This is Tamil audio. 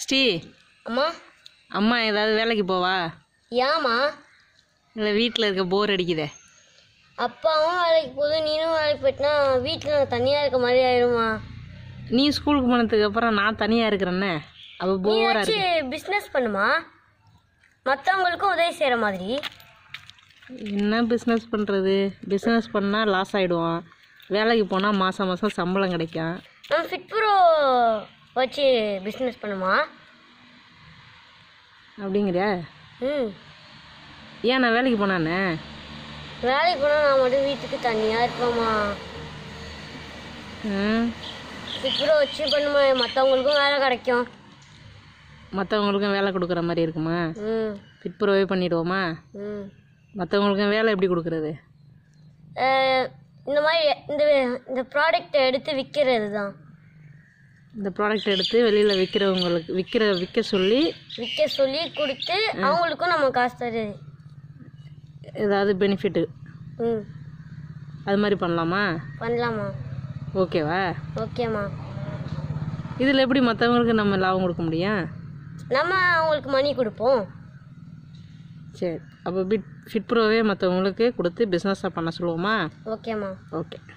ஸ்ரீ அம்மா அம்மா ஏதாவது வேலைக்கு போவா ஏம்மா இல்லை வீட்டில் இருக்க போர் அடிக்குதே அப்பாவும் வேலைக்கு போகுது நீனும் வேலைக்கு போயிட்டுனா வீட்டில் தனியாக இருக்க மாதிரி ஆயிடுமா நீ ஸ்கூலுக்கு போனதுக்கு அப்புறம் நான் தனியாக இருக்கிறேன்னே அப்போ போராக இருக்கு நீ பிஸ்னஸ் பண்ணுமா மற்றவங்களுக்கும் உதவி செய்கிற மாதிரி என்ன பிஸ்னஸ் பண்ணுறது பிஸ்னஸ் பண்ணால் லாஸ் ஆகிடுவோம் வேலைக்கு போனால் மாதம் மாதம் சம்பளம் கிடைக்கும் நம்ம ஃபிட் ப்ரோ வச்சு பிஸ்னஸ் பண்ணுமா அப்படிங்கிறியா ம் ஏன் நான் வேலைக்கு போனானே வேலைக்கு போனால் நான் மட்டும் வீட்டுக்கு தனியாக இருப்பேம்மா ம் ஃபிட் ப்ரோ வச்சு பண்ணுமா மற்றவங்களுக்கும் வேலை கிடைக்கும் மற்றவங்களுக்கும் வேலை கொடுக்குற மாதிரி இருக்குமா ம் ஃபிட் ப்ரோவே பண்ணிடுவோமா ம் மற்றவங்களுக்கும் வேலை எப்படி கொடுக்குறது அஹ், இந்த மாதிரி இந்த இந்த ப்ராடக்ட்டை எடுத்து விற்கிறது தான் இந்த ப்ராடக்ட் எடுத்து வெளியில் விற்கிறவங்களுக்கு விற்கிற விற்க சொல்லி விற்க சொல்லி கொடுத்து அவங்களுக்கும் நம்ம காசு தருது ஏதாவது பெனிஃபிட்டு ம் அது மாதிரி பண்ணலாமா பண்ணலாமா ஓகேவா ஓகேம்மா இதில் எப்படி மற்றவங்களுக்கு நம்ம லாபம் கொடுக்க முடியும் நம்ம அவங்களுக்கு மணி கொடுப்போம் சரி அப்போ பிட் ஃபிட் ப்ரோவே மற்றவங்களுக்கு கொடுத்து பிஸ்னஸாக பண்ண சொல்லுவோமா ஓகேம்மா ஓகே